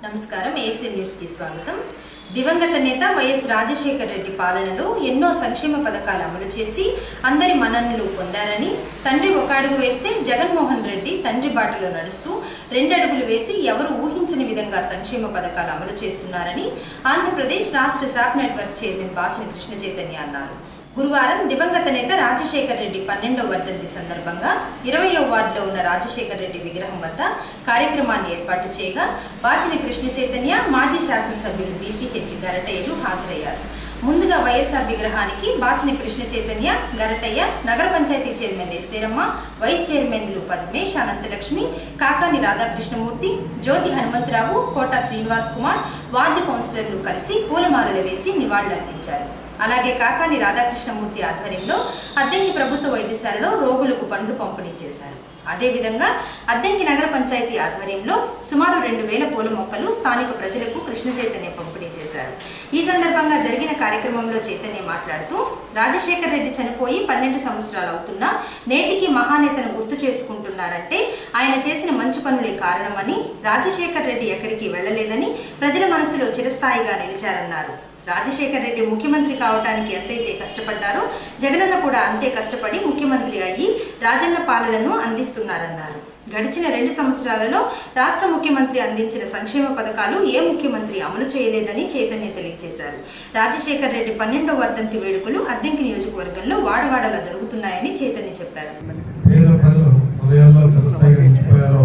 నమస్కారం ఏసీ న్యూస్కి స్వాగతం దివంగత నేత వైఎస్ రాజశేఖర రెడ్డి పాలనలో ఎన్నో సంక్షేమ పథకాలు అమలు చేసి అందరి మన్ననలు పొందారని తండ్రి ఒక అడుగు వేస్తే జగన్మోహన్ రెడ్డి తండ్రి బాటలో నడుస్తూ రెండు అడుగులు వేసి ఎవరు ఊహించని విధంగా సంక్షేమ పథకాలు అమలు చేస్తున్నారని ఆంధ్రప్రదేశ్ రాష్ట్ర శాప్ నెట్వర్క్ చైర్మన్ బాచిన కృష్ణ చైతన్య అన్నారు గురువారం దివంగత నేత రాజశేఖర్ రెడ్డి పన్నెండవ వర్ధంతి సందర్భంగా ఇరవయో వార్డులో ఉన్న రాజశేఖర్ రెడ్డి విగ్రహం వద్ద కార్యక్రమాన్ని ఏర్పాటు చేయగా బాచిన కృష్ణ చైతన్య మాజీ శాసనసభ్యులు బీసీహెచ్ గరటయ్యలు హాజరయ్యారు ముందుగా వైఎస్ఆర్ విగ్రహానికి బాచిన కృష్ణ చైతన్య గరటయ్య నగర పంచాయతీ చైర్మన్ ఎస్తేరమ్మ వైస్ చైర్మన్లు పద్మేష్ అనంతలక్ష్మి కాకాని రాధాకృష్ణమూర్తి జ్యోతి హనుమంతరావు కోట శ్రీనివాస్ కుమార్ వార్డు కౌన్సిలర్లు కలిసి పూలమాలలు వేసి నివాళులర్పించారు అలాగే కాకాని రాధాకృష్ణమూర్తి ఆధ్వర్యంలో అద్దెంకి ప్రభుత్వ వైద్యశాలలో రోగులకు పండ్లు పంపిణీ చేశారు అదేవిధంగా అద్దెంకి నగర పంచాయతీ ఆధ్వర్యంలో సుమారు రెండు వేల పూల మొక్కలు స్థానిక ప్రజలకు కృష్ణ చైతన్య పంపిణీ చేశారు ఈ సందర్భంగా జరిగిన కార్యక్రమంలో చైతన్య మాట్లాడుతూ రాజశేఖర్ రెడ్డి చనిపోయి పన్నెండు సంవత్సరాలు అవుతున్నా నేటికి మహానేతను గుర్తు చేసుకుంటున్నారంటే ఆయన చేసిన మంచి పనులే కారణమని రాజశేఖర్ రెడ్డి ఎక్కడికి వెళ్లలేదని ప్రజల మనసులో చిరస్థాయిగా నిలిచారన్నారు రాజశేఖర్ రెడ్డి ముఖ్యమంత్రి కావటానికి ఎంతైతే కష్టపడ్డారో జగనన్న కూడా అంతే కష్టపడి ముఖ్యమంత్రి అయ్యి రాజన్న పాలనను అందిస్తున్నారన్నారు గడిచిన రెండు సంవత్సరాలలో రాష్ట్ర ముఖ్యమంత్రి అందించిన సంక్షేమ పథకాలు ఏ ముఖ్యమంత్రి అమలు చేయలేదని చైతన్య తెలియజేశారు రాజశేఖర్ రెడ్డి పన్నెండో వర్ధంతి వేడుకలు అద్దెంకి నియోజకవర్గంలో వాడవాడలా జరుగుతున్నాయని చైతన్య చెప్పారు పేద ప్రజలు హృదయాల్లో చిరస్థాయిగా నిలిచిపోయారో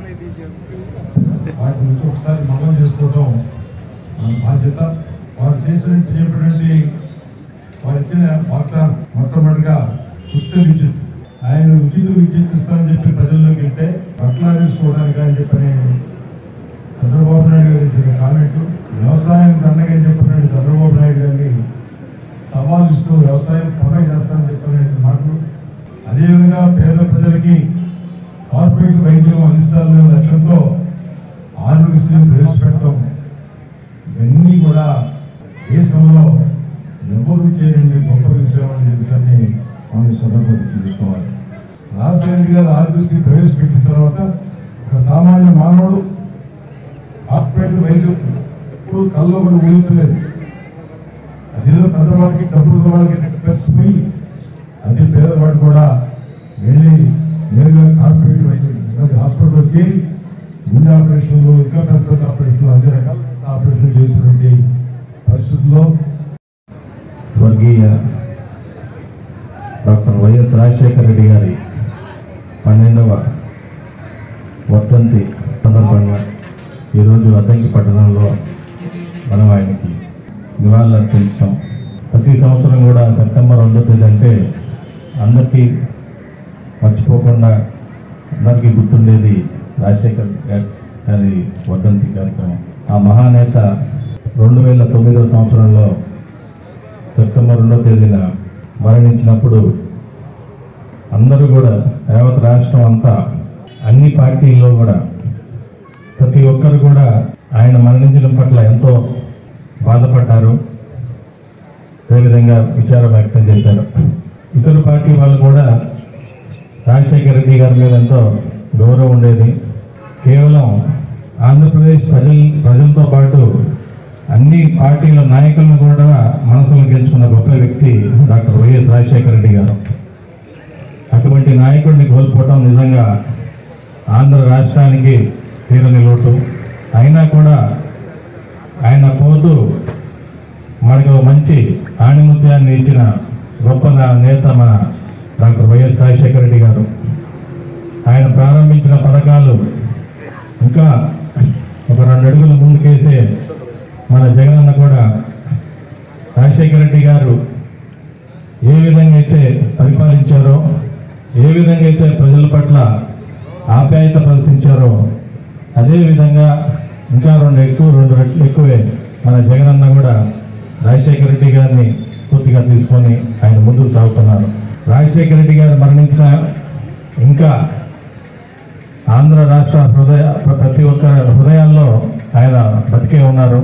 వాటి నుంచి ఒకసారి మనం చేసుకోవడం మన బాధ్యత వారు చేసిన చెప్పినటువంటి వారు ఇచ్చిన వాగ్దానం మొట్టమొదటిగా ఉచిత విద్యుత్ ఆయన ఉచిత విద్యుత్ ఇస్తామని చెప్పి ప్రజల్లోకి వెళ్తే బట్టలు వేసుకోవడానికి అని చెప్పని చంద్రబాబు నాయుడు గారు ఇచ్చిన కామెంట్లు వ్యవసాయం దండగా అని చెప్పినట్టు చంద్రబాబు నాయుడు గారిని సవాల్ ఇస్తూ వ్యవసాయం పొగ చేస్తానని చెప్పిన మాటలు అదేవిధంగా పేద ప్రజలకి కార్పొరేట్ వైద్యం అందించాలనే లక్ష్యంతో ఆరోగ్యశ్రీ ప్రవేశపెట్టడం ఇవన్నీ కూడా దేశంలో ఎవరు చేయని గొప్ప విషయం అని చెప్పి మనం సందర్భంగా తీసుకోవాలి రాజశేఖర్ గారు ఆరోగ్యశ్రీ ప్రవేశపెట్టిన తర్వాత ఒక సామాన్య మానవుడు కార్పొరేట్ వైద్యం ఎప్పుడు కల్లో కూడా ఊహించలేదు అదేదో పెద్దవాడికి డబ్బులు వాళ్ళకి నెట్టిపోయి అదే పేదవాడు కూడా వెళ్ళి నేరుగా కార్పొరేట్ వైద్యం హాస్పిటల్లో చేరి గుండె ఆపరేషన్లు ఇంకా పెద్ద పెద్ద ఆపరేషన్లు అన్ని రకాల ఆపరేషన్లు చేసినటువంటి పరిస్థితుల్లో స్వర్గీయ డాక్టర్ వైఎస్ రాజశేఖర రెడ్డి గారి పన్నెండవ వర్ధంతి సందర్భంగా ఈరోజు అద్దంకి పట్టణంలో మనం ఆయనకి నివాళులర్పించాం ప్రతి సంవత్సరం కూడా సెప్టెంబర్ రెండో తేదీ అంటే అందరికీ మర్చిపోకుండా అందరికీ గుర్తుండేది రాజశేఖర్ గారి గారి వర్ధంతి కార్యక్రమం ఆ మహానేత రెండు వేల తొమ్మిదవ సంవత్సరంలో సెప్టెంబర్ రెండో తేదీన మరణించినప్పుడు అందరూ కూడా యావత్ రాష్ట్రం అంతా అన్ని పార్టీల్లో కూడా ప్రతి ఒక్కరు కూడా ఆయన మరణించడం పట్ల ఎంతో బాధపడ్డారు అదేవిధంగా విచారం వ్యక్తం చేశారు ఇతర పార్టీ వాళ్ళు కూడా రాజశేఖర రెడ్డి గారి మీద ఎంతో గౌరవం ఉండేది కేవలం ఆంధ్రప్రదేశ్ ప్రజల ప్రజలతో పాటు అన్ని పార్టీల నాయకులను కూడా మనసులో గెలుచుకున్న గొప్ప వ్యక్తి డాక్టర్ వైఎస్ రాజశేఖర రెడ్డి గారు అటువంటి నాయకుడిని కోల్పోవటం నిజంగా ఆంధ్ర రాష్ట్రానికి తీరని లోటు అయినా కూడా ఆయన పోతూ మనకు ఒక మంచి ఆణిముత్యాన్ని ఇచ్చిన గొప్ప నా- నేత మన డాక్టర్ వైఎస్ రాజశేఖర రెడ్డి గారు ఆయన ప్రారంభించిన పథకాలు ఇంకా ఒక రెండు అడుగుల ముందుకేసే మన జగనన్న కూడా రాజశేఖర రెడ్డి గారు ఏ విధంగా అయితే పరిపాలించారో ఏ విధంగా అయితే ప్రజల పట్ల ఆప్యాయత ప్రదర్శించారో అదే విధంగా ఇంకా రెండు ఎక్కువ రెండు రెట్లు ఎక్కువే మన జగనన్న కూడా రాజశేఖర రెడ్డి గారిని పూర్తిగా తీసుకొని ఆయన ముందుకు సాగుతున్నారు రాజశేఖర రెడ్డి గారు మరణించిన ఇంకా ఆంధ్ర రాష్ట్ర హృదయ ప్రతి ఒక్క హృదయాల్లో ఆయన బతికే ఉన్నారు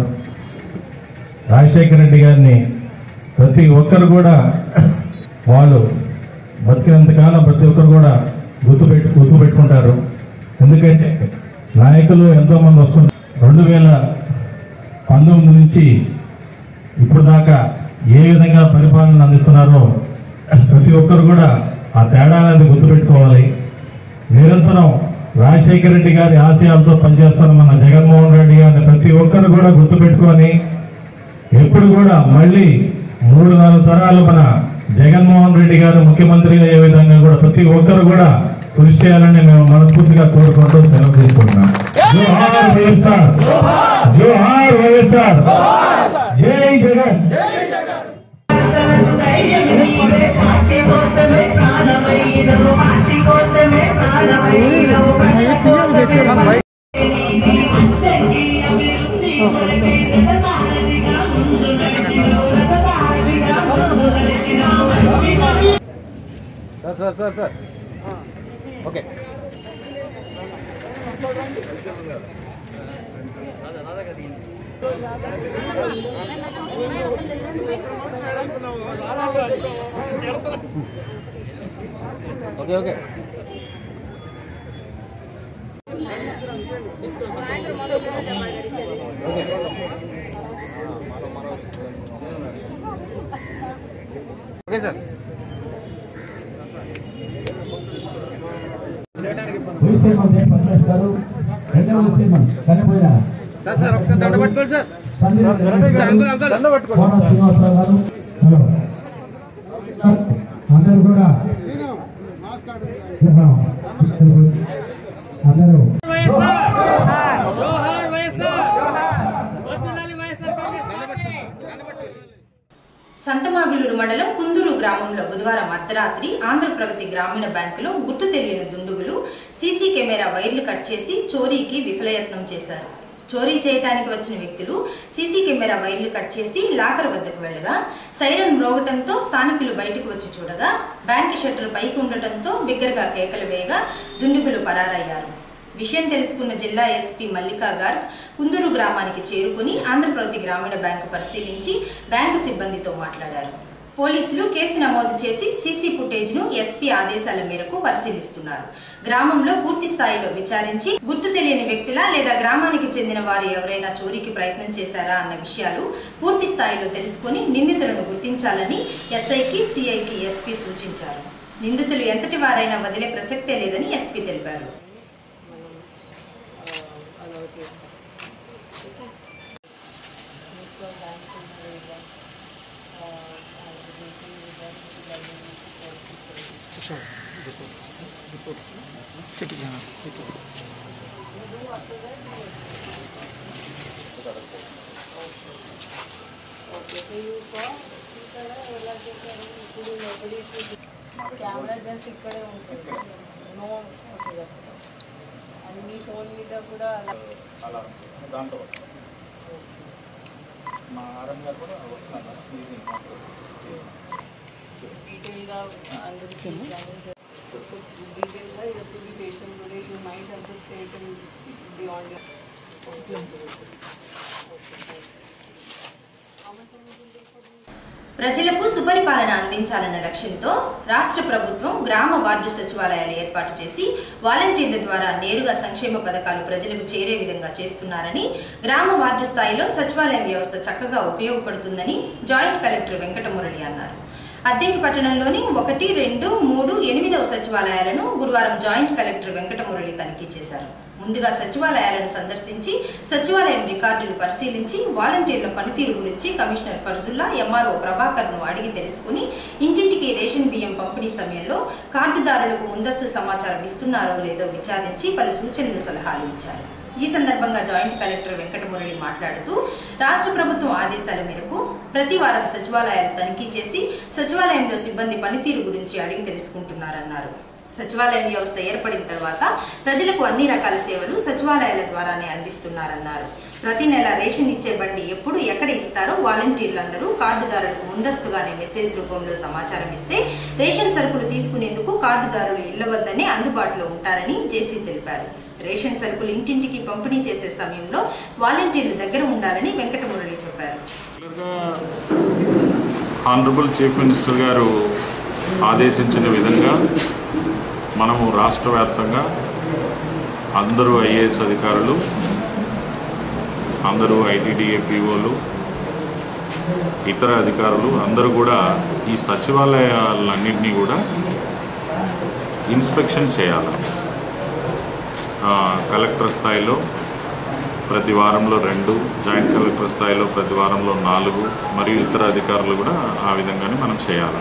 రాజశేఖర రెడ్డి గారిని ప్రతి ఒక్కరు కూడా వాళ్ళు బతికినంతకాలం ప్రతి ఒక్కరు కూడా గుర్తుపెట్టు గుర్తుపెట్టుకుంటారు ఎందుకంటే నాయకులు ఎంతో మంది వస్తుంటారు రెండు వేల పంతొమ్మిది నుంచి ఇప్పుడు దాకా ఏ విధంగా పరిపాలన అందిస్తున్నారో ప్రతి ఒక్కరు కూడా ఆ తేడా అనేది గుర్తుపెట్టుకోవాలి నిరంతరం రాజశేఖర రెడ్డి గారి ఆశయాలతో పనిచేస్తున్న మన జగన్మోహన్ రెడ్డి గారిని ప్రతి ఒక్కరు కూడా గుర్తుపెట్టుకొని ఎప్పుడు కూడా మళ్ళీ మూడు నాలుగు తరాలు మన జగన్మోహన్ రెడ్డి గారు ముఖ్యమంత్రి అయ్యే విధంగా కూడా ప్రతి ఒక్కరు కూడా కృషి చేయాలని మేము మనస్ఫూర్తిగా కోరుకుంటూ సెలవు తీసుకుంటున్నాం జోహార్ వైఎస్ఆర్ జోహార్ వైఎస్ఆర్ జై Jagan sir sir sir sir okay okay okay okay sir భూసేమ పరమేశ్వర్ గారు రెండవ సీమన్ కనిపోయిన సార్ సార్ ఒకసారి దండ పట్టుకోండి sir Sandeep sir uncle uncle దండ పట్టుకోండి కోన శ్రీనివాసరావు గారు హలో అందరూ కూడా అందరూ సంతమాగులూరు మండలం కుందూరు గ్రామంలో బుధవారం అర్ధరాత్రి ఆంధ్రప్రగతి గ్రామీణ బ్యాంకులో గుర్తు తెలియని దుండుగులు సీసీ కెమెరా వైర్లు కట్ చేసి చోరీకి విఫలయత్నం చేశారు చోరీ చేయడానికి వచ్చిన వ్యక్తులు సీసీ కెమెరా వైర్లు కట్ చేసి లాకర్ వద్దకు వెళ్ళగా సైరన్ మ్రోగటంతో స్థానికులు బయటకు వచ్చి చూడగా బ్యాంక్ షట్టర్ పైకి ఉండటంతో బిగ్గరగా కేకలు వేయగా దుండుగులు పరారయ్యారు విషయం తెలుసుకున్న జిల్లా ఎస్పీ మల్లికా గార్గ్ కుందూరు గ్రామానికి చేరుకుని ఆంధ్రప్రగతి గ్రామీణ బ్యాంకు పరిశీలించి బ్యాంకు సిబ్బందితో మాట్లాడారు పోలీసులు కేసు నమోదు చేసి సీసీ ఫుటేజ్ను ఎస్పీ ఆదేశాల మేరకు పరిశీలిస్తున్నారు గ్రామంలో పూర్తి స్థాయిలో విచారించి గుర్తు తెలియని వ్యక్తుల లేదా గ్రామానికి చెందిన వారు ఎవరైనా చోరీకి ప్రయత్నం చేశారా అన్న విషయాలు పూర్తి స్థాయిలో తెలుసుకుని నిందితులను గుర్తించాలని ఎస్ఐకి సిఐకి ఎస్పీ సూచించారు నిందితులు ఎంతటి వారైనా వదిలే ప్రసక్తే లేదని ఎస్పీ తెలిపారు అలౌ చేస్తాం మీకు బ్యాంకు లేదా ఓకే సో యూ సా ఇక్కడ ఎలా చేశారు ఇప్పుడు లోపలికి కెమెరా జస్ట్ ఇక్కడే ఉంటుంది నో ఓకే అండ్ మీ ఫోన్ మీద కూడా అలా అలా దాంట్లో వస్తాం మా ఆర్ఎం గారు కూడా వస్తున్నారు ఈవినింగ్ డీటెయిల్గా అందరికీ ఎగ్జామిన్ డీటెయిల్గా you to be patient today you might have to state in beyond ప్రజలకు సుపరిపాలన అందించాలన్న లక్ష్యంతో రాష్ట్ర ప్రభుత్వం గ్రామ వార్డు సచివాలయాలు ఏర్పాటు చేసి వాలంటీర్ల ద్వారా నేరుగా సంక్షేమ పథకాలు ప్రజలకు చేరే విధంగా చేస్తున్నారని గ్రామ వార్డు స్థాయిలో సచివాలయం వ్యవస్థ చక్కగా ఉపయోగపడుతుందని జాయింట్ కలెక్టర్ వెంకటమురళి అన్నారు అద్దెకి పట్టణంలోని ఒకటి రెండు మూడు ఎనిమిదవ సచివాలయాలను గురువారం జాయింట్ కలెక్టర్ వెంకటమురళి తనిఖీ చేశారు ముందుగా సచివాలయాలను సందర్శించి సచివాలయం రికార్డులు పరిశీలించి వాలంటీర్ల పనితీరు గురించి కమిషనర్ ఫర్జుల్లా ఎంఆర్ఓ ప్రభాకర్ను అడిగి తెలుసుకుని ఇంటింటికి రేషన్ బియ్యం పంపిణీ సమయంలో కార్డుదారులకు ముందస్తు సమాచారం ఇస్తున్నారో లేదో విచారించి పలు సూచనలు సలహాలు ఇచ్చారు ఈ సందర్భంగా జాయింట్ కలెక్టర్ వెంకటమురళి మాట్లాడుతూ రాష్ట్ర ప్రభుత్వం ఆదేశాల మేరకు ప్రతి వారం సచివాలయాలు తనిఖీ చేసి సచివాలయంలో సిబ్బంది పనితీరు గురించి అడిగి తెలుసుకుంటున్నారన్నారు సచివాలయం వ్యవస్థ ఏర్పడిన తర్వాత ప్రజలకు అన్ని రకాల సేవలు సచివాలయాల ద్వారానే అందిస్తున్నారన్నారు ప్రతి నెల రేషన్ ఇచ్చే బండి ఎప్పుడు ఎక్కడ ఇస్తారో వాలంటీర్లందరూ కార్డుదారులకు ముందస్తుగానే మెసేజ్ రూపంలో సమాచారం ఇస్తే రేషన్ సరుకులు తీసుకునేందుకు కార్డుదారులు ఇళ్ల వద్దనే అందుబాటులో ఉంటారని జేసీ తెలిపారు రేషన్ సరుకులు ఇంటింటికి పంపిణీ చేసే సమయంలో వాలంటీర్లు దగ్గర ఉండాలని వెంకటమురళి చెప్పారు రెగ్యులర్గా ఆనరబుల్ చీఫ్ మినిస్టర్ గారు ఆదేశించిన విధంగా మనము రాష్ట్ర వ్యాప్తంగా అందరూ ఐఏఎస్ అధికారులు అందరూ ఐటీడీఏ పీఓలు ఇతర అధికారులు అందరూ కూడా ఈ సచివాలయాలన్నింటినీ కూడా ఇన్స్పెక్షన్ చేయాలి ఆ, కలెక్టర్ స్థాయిలో ప్రతి వారంలో రెండు జాయింట్ కలెక్టర్ స్థాయిలో ప్రతి వారంలో నాలుగు మరియు ఇతర అధికారులు కూడా ఆ విధంగానే మనం చేయాలి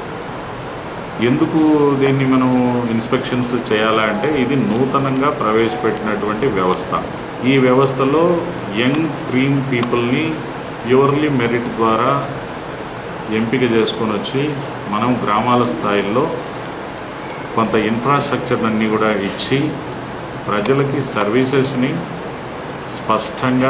ఎందుకు దీన్ని మనం ఇన్స్పెక్షన్స్ చేయాలంటే ఇది నూతనంగా ప్రవేశపెట్టినటువంటి వ్యవస్థ ఈ వ్యవస్థలో యంగ్ క్రీమ్ పీపుల్ని ప్యూర్లీ మెరిట్ ద్వారా ఎంపిక చేసుకొని వచ్చి మనం గ్రామాల స్థాయిలో కొంత ఇన్ఫ్రాస్ట్రక్చర్ అన్నీ కూడా ఇచ్చి ప్రజలకి సర్వీసెస్ని స్పష్టంగా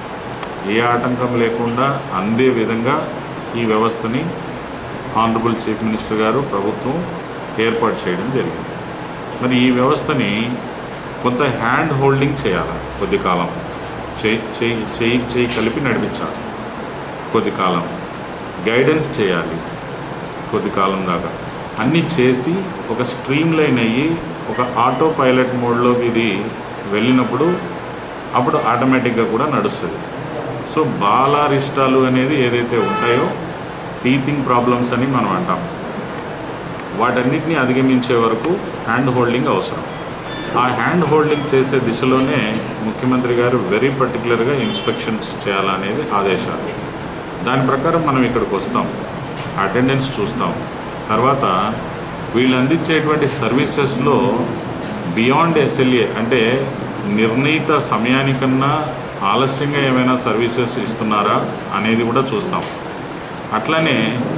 ఏ ఆటంకం లేకుండా అందే విధంగా ఈ వ్యవస్థని ఆనరబుల్ చీఫ్ మినిస్టర్ గారు ప్రభుత్వం ఏర్పాటు చేయడం జరిగింది మరి ఈ వ్యవస్థని కొంత హ్యాండ్ హోల్డింగ్ చేయాలి కొద్ది కాలం చేయి చేయి చేయి చేయి కలిపి నడిపించాలి కొద్ది కాలం గైడెన్స్ చేయాలి కొద్ది కాలం దాకా అన్నీ చేసి ఒక స్ట్రీమ్ లైన్ అయ్యి ఒక ఆటో పైలట్ మోడ్లోకి ఇది వెళ్ళినప్పుడు అప్పుడు ఆటోమేటిక్గా కూడా నడుస్తుంది సో బాలారిష్టాలు అనేది ఏదైతే ఉంటాయో టీతింగ్ ప్రాబ్లమ్స్ అని మనం అంటాం వాటన్నిటిని అధిగమించే వరకు హ్యాండ్ హోల్డింగ్ అవసరం ఆ హ్యాండ్ హోల్డింగ్ చేసే దిశలోనే ముఖ్యమంత్రి గారు వెరీ పర్టికులర్గా ఇన్స్పెక్షన్స్ చేయాలనేది ఆదేశాలు దాని ప్రకారం మనం ఇక్కడికి వస్తాం అటెండెన్స్ చూస్తాం తర్వాత వీళ్ళు అందించేటువంటి సర్వీసెస్లో బియాండ్ ఎస్ఎల్ఏ అంటే నిర్ణీత సమయానికన్నా ఆలస్యంగా ఏమైనా సర్వీసెస్ ఇస్తున్నారా అనేది కూడా చూస్తాం అట్లనే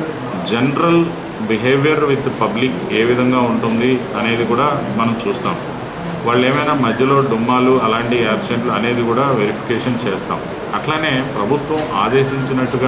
జనరల్ బిహేవియర్ విత్ పబ్లిక్ ఏ విధంగా ఉంటుంది అనేది కూడా మనం చూస్తాం వాళ్ళు ఏమైనా మధ్యలో డుమ్మాలు అలాంటి యాబ్సెంట్లు అనేది కూడా వెరిఫికేషన్ చేస్తాం అట్లనే ప్రభుత్వం ఆదేశించినట్టుగా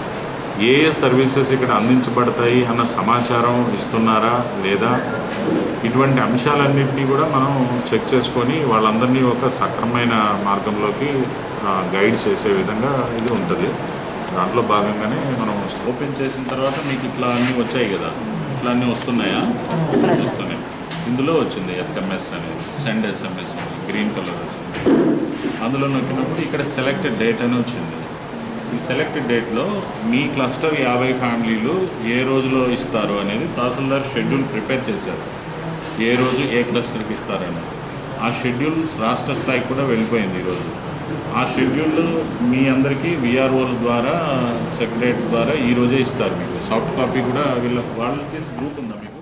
ఏ ఏ సర్వీసెస్ ఇక్కడ అందించబడతాయి అన్న సమాచారం ఇస్తున్నారా లేదా ఇటువంటి అంశాలన్నింటినీ కూడా మనం చెక్ చేసుకొని వాళ్ళందరినీ ఒక సక్రమైన మార్గంలోకి ఆ, గైడ్ చేసే విధంగా ఇది ఉంటుంది దాంట్లో భాగంగానే మనం ఓపెన్ చేసిన తర్వాత మీకు ఇట్లా అన్నీ వచ్చాయి కదా ఇట్లా అన్నీ వస్తున్నాయా వస్తున్నాయి ఇందులో వచ్చింది ఎస్ఎంఎస్ అనేది సెండ్ ఎస్ఎంఎస్ అని గ్రీన్ కలర్ వచ్చింది అందులో నొక్కినప్పుడు ఇక్కడ సెలెక్టెడ్ డేట్ అని వచ్చింది ఈ సెలెక్టెడ్ డేట్లో మీ క్లస్టర్ యాభై ఫ్యామిలీలు ఏ రోజులో ఇస్తారు అనేది తహసీల్దార్ షెడ్యూల్ ప్రిపేర్ చేశారు ఏ రోజు ఏ క్లస్టర్కి ఇస్తారని ఆ షెడ్యూల్ రాష్ట్ర స్థాయికి కూడా వెళ్ళిపోయింది ఈరోజు ఆ షెడ్యూల్ మీ అందరికీ విఆర్ఓల ద్వారా సెక్రటరేట్ ద్వారా ఈ రోజే ఇస్తారు మీకు సాఫ్ట్ కాపీ కూడా వీళ్ళ వాళ్ళకి గ్రూప్ ఉందా మీకు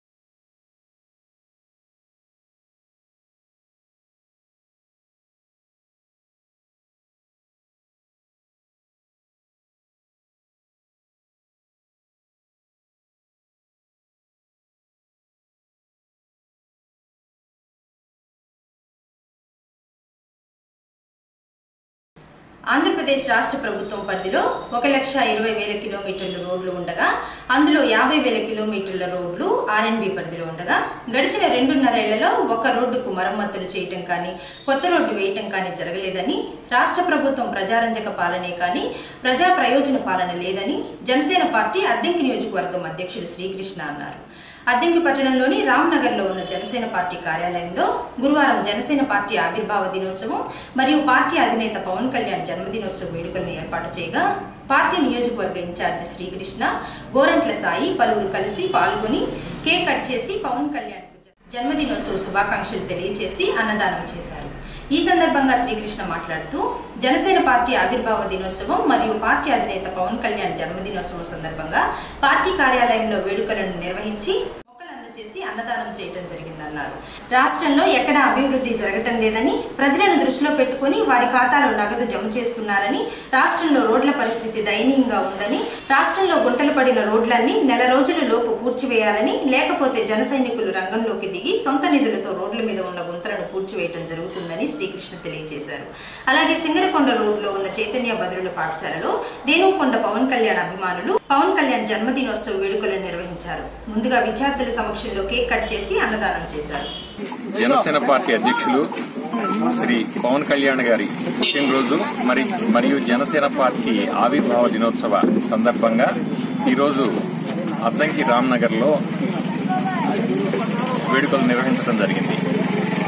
ఆంధ్రప్రదేశ్ రాష్ట్ర ప్రభుత్వం పరిధిలో ఒక లక్ష ఇరవై వేల కిలోమీటర్ల రోడ్లు ఉండగా అందులో యాభై వేల కిలోమీటర్ల రోడ్లు ఆర్ఎన్బి పరిధిలో ఉండగా గడిచిన రెండున్నరేళ్లలో ఒక రోడ్డుకు మరమ్మతులు చేయటం కానీ కొత్త రోడ్డు వేయటం కానీ జరగలేదని రాష్ట్ర ప్రభుత్వం ప్రజారంజక పాలనే కానీ ప్రజా ప్రయోజన పాలన లేదని జనసేన పార్టీ అద్దెంకి నియోజకవర్గం అధ్యక్షుడు శ్రీకృష్ణ అన్నారు అద్దెంకి పట్టణంలోని రామ్నగర్లో ఉన్న జనసేన పార్టీ కార్యాలయంలో గురువారం జనసేన పార్టీ ఆవిర్భావ దినోత్సవం మరియు పార్టీ అధినేత పవన్ కళ్యాణ్ జన్మదినోత్సవ వేడుకలను ఏర్పాటు చేయగా పార్టీ నియోజకవర్గ ఇన్ఛార్జి శ్రీకృష్ణ గోరంట్ల సాయి పలువురు కలిసి పాల్గొని కేక్ కట్ చేసి పవన్ కళ్యాణ్ జన్మదినోత్సవ శుభాకాంక్షలు తెలియజేసి అన్నదానం చేశారు ఈ సందర్భంగా శ్రీకృష్ణ మాట్లాడుతూ జనసేన పార్టీ ఆవిర్భావ దినోత్సవం మరియు పార్టీ అధినేత పవన్ కళ్యాణ్ జన్మదినోత్సవం సందర్భంగా పార్టీ కార్యాలయంలో వేడుకలను నిర్వహించి మొక్కలు అందజేసి అన్నదానం చేయడం జరిగిందన్నారు రాష్ట్రంలో ఎక్కడా అభివృద్ధి జరగటం లేదని ప్రజలను దృష్టిలో పెట్టుకుని వారి ఖాతాలో నగదు జమ చేస్తున్నారని రాష్ట్రంలో రోడ్ల పరిస్థితి దయనీయంగా ఉందని రాష్ట్రంలో గుంటలు పడిన రోడ్లన్నీ నెల రోజుల లోపు పూడ్చివేయాలని లేకపోతే జన సైనికులు రంగంలోకి దిగి సొంత నిధులతో రోడ్ల మీద ఉన్న గుంతలను పూడ్చివేయటం జరుగుతుందని శ్రీకృష్ణ తెలియజేశారు అలాగే సింగరకొండ రోడ్లో ఉన్న చైతన్య బదురుల పాఠశాలలో దేనుకొండ పవన్ కళ్యాణ్ అభిమానులు పవన్ కళ్యాణ్ జన్మదినోత్సవ వేడుకలు నిర్వహించారు ముందుగా విద్యార్థుల సమక్షంలో కేక్ కట్ చేసి అన్నదానం చేశారు జనసేన పార్టీ అధ్యక్షులు శ్రీ పవన్ కళ్యాణ్ గారి పుట్టినరోజు మరి మరియు జనసేన పార్టీ ఆవిర్భావ దినోత్సవ సందర్భంగా ఈరోజు అద్దంకి రామ్నగర్లో వేడుకలు నిర్వహించడం జరిగింది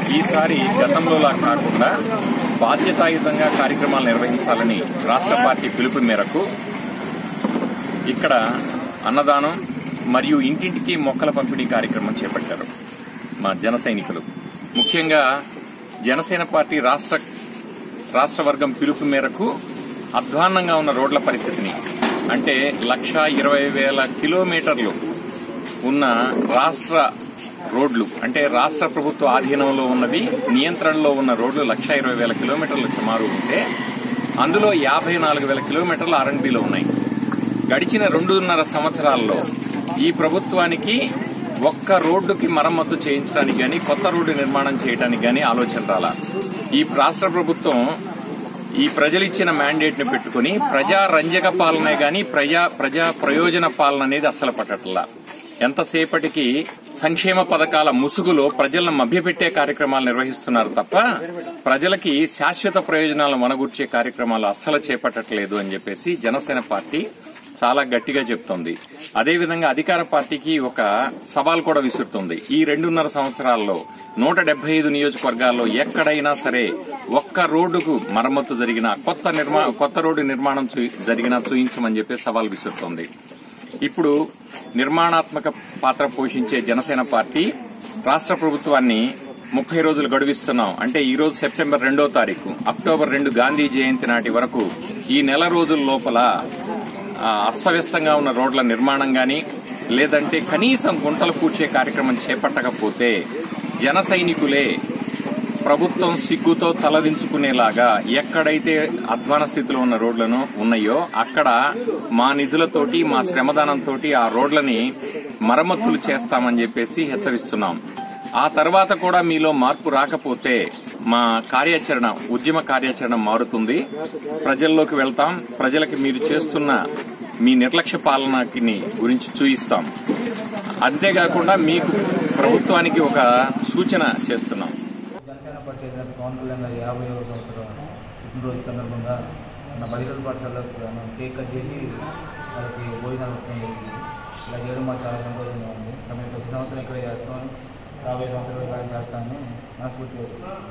ఈసారి గతంలోలా కాకుండా బాధ్యతాయుతంగా కార్యక్రమాలు నిర్వహించాలని రాష్ట్ర పార్టీ పిలుపు మేరకు ఇక్కడ అన్నదానం మరియు ఇంటింటికి మొక్కల పంపిణీ కార్యక్రమం చేపట్టారు మా జన సైనికులు ముఖ్యంగా జనసేన పార్టీ రాష్ట్ర రాష్ట్ర వర్గం పిలుపు మేరకు అధ్వాన్నంగా ఉన్న రోడ్ల పరిస్థితిని అంటే లక్ష ఇరవై వేల కిలోమీటర్లు ఉన్న రాష్ట్ర రోడ్లు అంటే రాష్ట్ర ప్రభుత్వ ఆధీనంలో ఉన్నవి నియంత్రణలో ఉన్న రోడ్లు లక్ష ఇరవై వేల కిలోమీటర్లు సుమారు ఉంటే అందులో యాభై నాలుగు వేల కిలోమీటర్లు ఆర్ఎండ్బిలో ఉన్నాయి గడిచిన రెండున్నర సంవత్సరాల్లో ఈ ప్రభుత్వానికి ఒక్క రోడ్డుకి మరమ్మతు చేయించడానికి గాని కొత్త రోడ్డు నిర్మాణం చేయడానికి గాని ఆలోచన రాలా ఈ రాష్ట్ర ప్రభుత్వం ఈ ప్రజలిచ్చిన మ్యాండేట్ ని పెట్టుకుని ప్రజా రంజక పాలనే గాని ప్రజా ప్రజా ప్రయోజన పాలన అనేది అస్సలు పట్టట్లా ఎంతసేపటికి సంక్షేమ పథకాల ముసుగులో ప్రజలను మభ్యపెట్టే కార్యక్రమాలు నిర్వహిస్తున్నారు తప్ప ప్రజలకి శాశ్వత ప్రయోజనాలను వనగూర్చే కార్యక్రమాలు అస్సలు చేపట్టట్లేదు అని చెప్పేసి జనసేన పార్టీ చాలా గట్టిగా చెప్తోంది అదేవిధంగా అధికార పార్టీకి ఒక సవాల్ కూడా విసురుతుంది ఈ రెండున్నర సంవత్సరాల్లో నూట డెబ్బై ఐదు నియోజకవర్గాల్లో ఎక్కడైనా సరే ఒక్క రోడ్డుకు మరమ్మతు జరిగినా కొత్త నిర్మా కొత్త రోడ్డు నిర్మాణం చూ- జరిగినా చూయించమని చెప్పి సవాల్ విసురుతోంది ఇప్పుడు నిర్మాణాత్మక పాత్ర పోషించే జనసేన పార్టీ రాష్ట్ర ప్రభుత్వాన్ని ముప్పై రోజులు గడువిస్తున్నాం అంటే ఈ రోజు సెప్టెంబర్ రెండో తారీఖు అక్టోబర్ రెండు గాంధీ జయంతి నాటి వరకు ఈ నెల రోజుల లోపల ఆ, అస్తవ్యస్తంగా ఉన్న రోడ్ల నిర్మాణం గాని లేదంటే కనీసం గుంటలు పూడ్చే కార్యక్రమం చేపట్టకపోతే జన సైనికులే ప్రభుత్వం సిగ్గుతో తలదించుకునేలాగా ఎక్కడైతే అధ్వాన స్థితిలో ఉన్న రోడ్లను ఉన్నాయో అక్కడ మా నిధులతోటి మా శ్రమదానంతో ఆ రోడ్లని మరమ్మతులు చేస్తామని చెప్పేసి హెచ్చరిస్తున్నాం ఆ తర్వాత కూడా మీలో మార్పు రాకపోతే మా కార్యాచరణ ఉద్యమ కార్యాచరణ మారుతుంది ప్రజల్లోకి వెళ్తాం ప్రజలకి మీరు చేస్తున్న మీ నిర్లక్ష్య పాలనకి గురించి చూయిస్తాం అంతేకాకుండా మీకు ప్రభుత్వానికి ఒక సూచన చేస్తున్నాం జనసేన పార్టీ అధినేత పవన్ కళ్యాణ్ గారి యాభై సంవత్సరం పుట్టినరోజు సందర్భంగా మన బహిరంగ పాఠశాలకు గాను కేక్ కట్ చేసి వాళ్ళకి భోజనాలు ఇవ్వడం జరిగింది ఇలా చేయడం మాకు చాలా సంతోషంగా ఉంది మేము ప్రతి సంవత్సరం ఇక్కడే చేస్తాం రాబోయే సంవత్సరాలు కూడా చేస్తామని మనస్ఫూర్తిగా చెప్తున్నాను.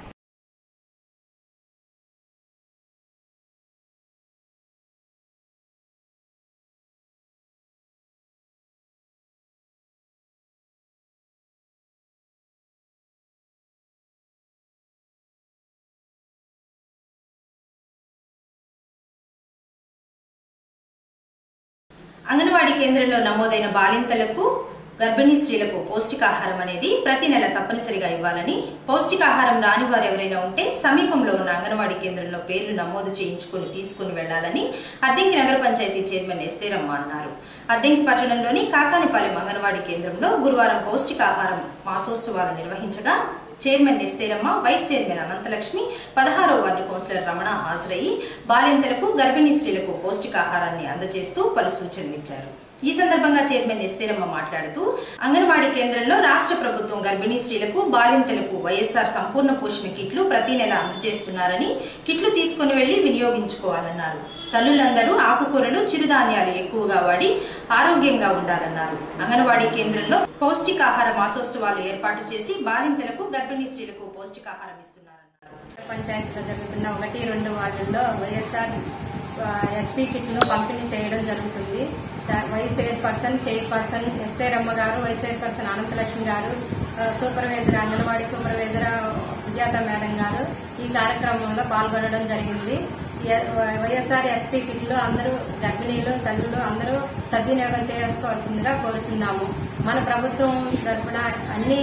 అంగన్వాడీ కేంద్రంలో నమోదైన బాలింతలకు గర్భిణీ స్త్రీలకు పౌష్టికాహారం అనేది ప్రతి నెల తప్పనిసరిగా ఇవ్వాలని పౌష్టికాహారం రాని వారు ఎవరైనా ఉంటే సమీపంలో ఉన్న అంగన్వాడీ కేంద్రంలో పేర్లు నమోదు చేయించుకుని తీసుకుని వెళ్లాలని అద్దెంకి నగర పంచాయతీ చైర్మన్ ఎస్తేరమ్మ అన్నారు అద్దెంకి పట్టణంలోని కాకానిపాలెం అంగన్వాడీ కేంద్రంలో గురువారం పౌష్టికాహారం మాసోత్సవాలు నిర్వహించగా chairman Estheramma vice chairman Anantalakshmi పదహారో వార్డు కౌన్సిలర్ రమణ హాజరయ్యి బాలింతలకు గర్భిణీ స్త్రీలకు పౌష్టికాహారాన్ని అందజేస్తూ పలు సూచనలు ఇచ్చారు ఈ సందర్భంగా చైర్మన్ ఎస్తేరమ్మ మాట్లాడుతూ అంగన్వాడీ కేంద్రంలో రాష్ట్ర ప్రభుత్వం గర్భిణీ స్త్రీలకు బాలింతలకు వైఎస్ఆర్ సంపూర్ణ పోషణ కిట్లు ప్రతి నెల అందజేస్తున్నారని కిట్లు తీసుకుని వెళ్లి వినియోగించుకోవాలన్నారు తల్లులందరూ ఆకుకూరలు చిరుధాన్యాలు ఎక్కువగా వాడి ఆరోగ్యంగా ఉండాలన్నారు అంగన్వాడీ కేంద్రంలో పౌష్టికాహార మాసోత్సవాలు ఏర్పాటు చేసి బాలింతలకు గర్భిణీ స్త్రీలకు పౌష్టికాహారం ఇస్తున్నారన్నారు పంచాయతీలో జరుగుతున్న ఒకటి రెండు వార్డుల్లో వైఎస్ఆర్ ఆ, ఎస్పీ కిట్లు పంపిణీ చేయడం జరుగుతుంది దా- వైస్ చైర్పర్సన్ చైర్పర్సన్ ఎస్తేరమ్మ గారు వైస్ చైర్పర్సన్ అనంతలక్ష్మి గారు ఆ, supervisor anganwadi supervisor Sujatha madam గారు ఈ కార్యక్రమంలో పాల్గొనడం జరిగింది ఎ- వైఎస్ఆర్ ఎస్పీ కిట్లు అందరూ గర్భిణీలు తల్లులు అందరూ సద్వినియోగం చేసుకోవాల్సిందిగా కోరుచున్నాము మన ప్రభుత్వం తరపున అన్ని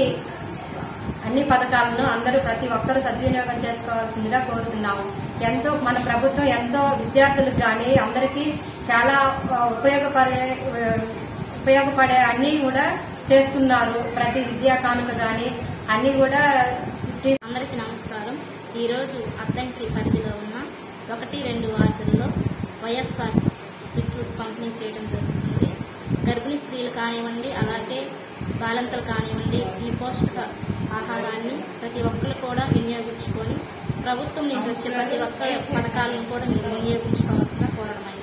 అన్ని పథకాలను అందరూ ప్రతి ఒక్కరూ సద్వినియోగం చేసుకోవాల్సిందిగా కోరుతున్నాము ఎంతో మన ప్రభుత్వం ఎంతో విద్యార్థులకు కానీ అందరికీ చాలా ఆ, ఉపయోగపడే ఆ, ఉపయోగపడే అన్ని కూడా చేస్తున్నారు ప్రతి విద్యా కానుక కానీ అన్ని కూడా అందరికీ నమస్కారం ఈరోజు అద్దంకి పరిధిలో ఉన్న ఒకటి రెండు వార్డుల్లో వైఎస్ఆర్ కిట్లు పంపిణీ చేయడం జరుగుతుంది గర్భిణీ స్త్రీలు కానివ్వండి అలాగే బాలంతలు కానివ్వండి ఈ పౌష్టిక ఆహారాన్ని ప్రతి ఒక్కరు కూడా వినియోగించుకొని ప్రభుత్వం నుంచి వచ్చే ప్రతి ఒక్కరి పథకాలను కూడా మీరు వినియోగించుకోవాల్సిన కోరడమైనది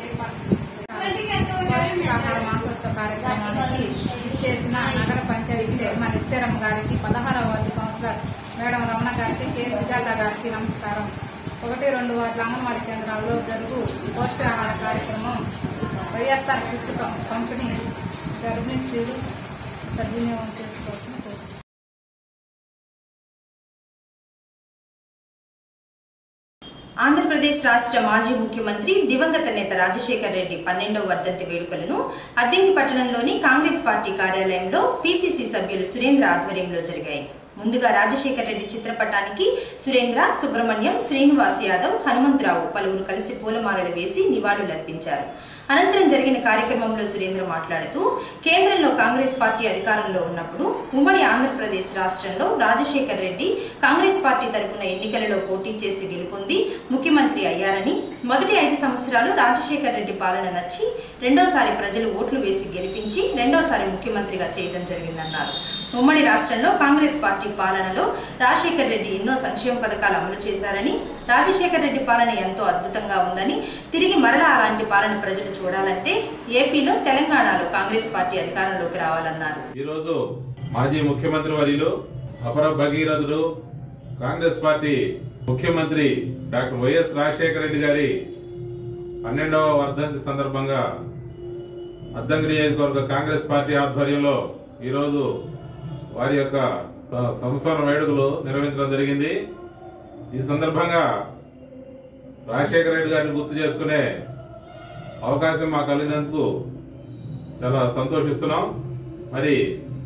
పౌష్టికాహార మాసోత్సవ కార్యక్రమానికి చేసిన నగర పంచాయతీ చైర్మన్ ఎస్ఆర్ఎం గారికి పదహారవ వార్డు కౌన్సిలర్ మేడం రమణ గారికి కె సుజాత గారికి నమస్కారం ఒకటి రెండు వార్డుల అంగన్వాడీ కేంద్రాల్లో జరుగు పౌష్టికాహార కార్యక్రమం వైఎస్ఆర్ కిట్ కం- పంపిణీ గర్భిణీ స్త్రీలు సద్వినియోగం చేసుకోవాలని కోరుతున్నాను ఆంధ్రప్రదేశ్ రాష్ట్ర మాజీ ముఖ్యమంత్రి దివంగత నేత రాజశేఖర్ రెడ్డి పన్నెండవ వర్ధంతి వేడుకలను అద్దెంకి పట్టణంలోని కాంగ్రెస్ పార్టీ కార్యాలయంలో పీసీసీ సభ్యులు సురేంద్ర ఆధ్వర్యంలో జరిగాయి ముందుగా రాజశేఖర్ రెడ్డి చిత్రపటానికి సురేంద్ర సుబ్రహ్మణ్యం శ్రీనివాస్ యాదవ్ హనుమంతరావు పలువురు కలిసి పూలమాలలు వేసి నివాళులర్పించారు అనంతరం జరిగిన కార్యక్రమంలో సురేంద్ర మాట్లాడుతూ కేంద్రంలో కాంగ్రెస్ పార్టీ అధికారంలో ఉన్నప్పుడు ఉమ్మడి ఆంధ్రప్రదేశ్ రాష్ట్రంలో రాజశేఖర్ రెడ్డి కాంగ్రెస్ పార్టీ తరపున ఎన్నికలలో పోటీ చేసి గెలుపొంది ముఖ్యమంత్రి అయ్యారని మొదటి ఐదు సంవత్సరాలు రాజశేఖర్ రెడ్డి పాలన నచ్చి రెండోసారి ప్రజలు ఓట్లు వేసి గెలిపించి రెండోసారి ముఖ్యమంత్రిగా చేయడం జరిగిందన్నారు ఉమ్మడి రాష్ట్రంలో కాంగ్రెస్ పార్టీ పాలనలో రాజశేఖర్ రెడ్డి ఎన్నో సంక్షేమ పథకాలు అమలు చేశారని రాజశేఖర్ రెడ్డి పాలన ఎంతో అద్భుతంగా ఉందని తిరిగి మరలా అలాంటి పాలన ప్రజలు చూడాలంటే ఏపీలో తెలంగాణలో కాంగ్రెస్ పార్టీ అధికారంలోకి రావాలన్నారు ఈరోజు మాజీ ముఖ్యమంత్రి వర్యులు అపర భగీరథుడు కాంగ్రెస్ పార్టీ ముఖ్యమంత్రి డాక్టర్ వైఎస్ రాజశేఖర రెడ్డి గారి పన్నెండవ వర్ధంతి సందర్భంగా అద్దంకి నియోజకవర్గ కాంగ్రెస్ పార్టీ ఆధ్వర్యంలో ఈరోజు వారి యొక్క సంవత్సర వేడుకలు నిర్వహించడం జరిగింది ఈ సందర్భంగా రాజశేఖర రెడ్డి గారిని గుర్తు చేసుకునే అవకాశం మాకు కలిగినందుకు చాలా సంతోషిస్తున్నాం మరి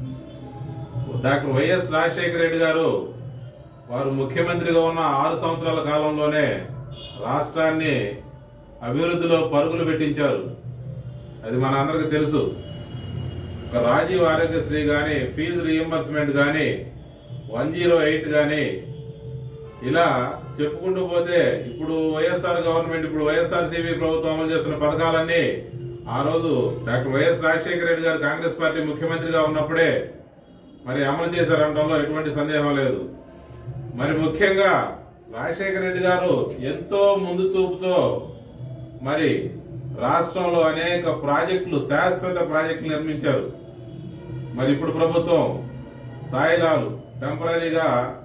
డాక్టర్ వైఎస్ రాజశేఖర రెడ్డి గారు వారు ముఖ్యమంత్రిగా ఉన్న ఆరు సంవత్సరాల కాలంలోనే రాష్ట్రాన్ని అభివృద్ధిలో పరుగులు పెట్టించారు అది మన అందరికి తెలుసు ఒక రాజీవ్ ఆరోగ్యశ్రీ గాని ఫీజు రియంబర్స్మెంట్ గాని వన్ జీరో ఎయిట్ గాని ఇలా చెప్పుకుంటూ పోతే ఇప్పుడు వైఎస్ఆర్ గవర్నమెంట్ ఇప్పుడు వైఎస్ఆర్ సిబి ప్రభుత్వం అమలు చేస్తున్న పథకాలన్నీ ఆ రోజు డాక్టర్ వైఎస్ రాజశేఖర రెడ్డి గారు కాంగ్రెస్ పార్టీ ముఖ్యమంత్రిగా ఉన్నప్పుడే మరి అమలు చేశారనడంలో ఎటువంటి సందేహం లేదు మరి ముఖ్యంగా రాజశేఖర రెడ్డి గారు ఎంతో ముందు చూపుతో మరి రాష్ట్రంలో అనేక ప్రాజెక్టులు శాశ్వత ప్రాజెక్టులు నిర్మించారు మరి ఇప్పుడు ప్రభుత్వం తాయిలాలు టెంపరీగా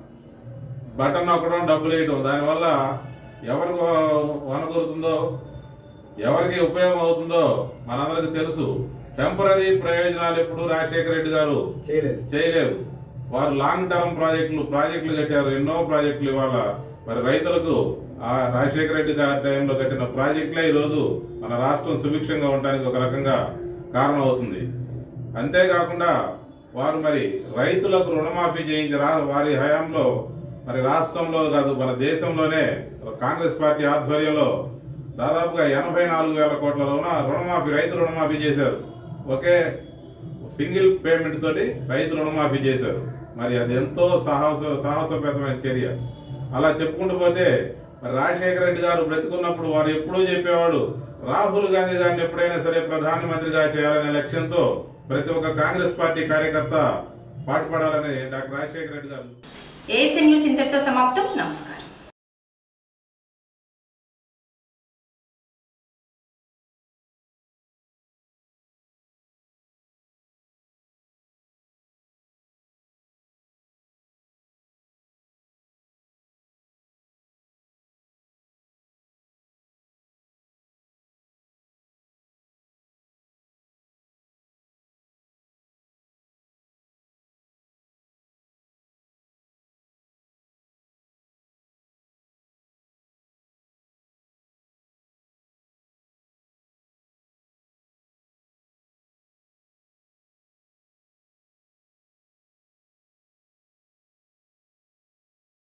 బటన్ నొక్కడం డబ్బులు వేయడం దానివల్ల ఎవరికి వనకూరుతుందో ఎవరికి ఉపయోగం అవుతుందో మనందరికి తెలుసు టెంపరీ ప్రయోజనాలు ఎప్పుడు రాజశేఖర రెడ్డి గారు చేయలేదు వారు లాంగ్ టర్మ్ ప్రాజెక్టులు ప్రాజెక్టులు కట్టారు ఎన్నో ప్రాజెక్టులు ఇవాళ మరి రైతులకు ఆ రాజశేఖర రెడ్డి గారి టైంలో కట్టిన ప్రాజెక్టులే ఈ రోజు మన రాష్ట్రం సుభిక్షంగా ఉండడానికి ఒక రకంగా కారణం అవుతుంది అంతేకాకుండా వారు మరి రైతులకు రుణమాఫీ చేయించి రా- వారి హయాంలో మరి రాష్ట్రంలో కాదు మన దేశంలోనే కాంగ్రెస్ పార్టీ ఆధ్వర్యంలో దాదాపుగా ఎనభై నాలుగు వేల కోట్ల రుణ రుణమాఫీ రైతు రుణమాఫీ చేశారు ఒకే సింగిల్ పేమెంట్ తోటి రైతు రుణమాఫీ చేశారు మరి అది ఎంతో సాహస సాహసోపేతమైన చర్య అలా చెప్పుకుంటూ పోతే మరి రాజశేఖర రెడ్డి గారు బ్రతికున్నప్పుడు వారు ఎప్పుడూ చెప్పేవాడు రాహుల్ గాంధీ గారిని ఎప్పుడైనా సరే ప్రధానమంత్రిగా చేయాలనే లక్ష్యంతో ప్రతి ఒక్క కాంగ్రెస్ పార్టీ కార్యకర్త పాటుపడాలని డాక్టర్ రాజశేఖర రెడ్డి గారు ఏఎస్ఎన్ న్యూస్ ఇంతటితో సమాప్తం నమస్కారం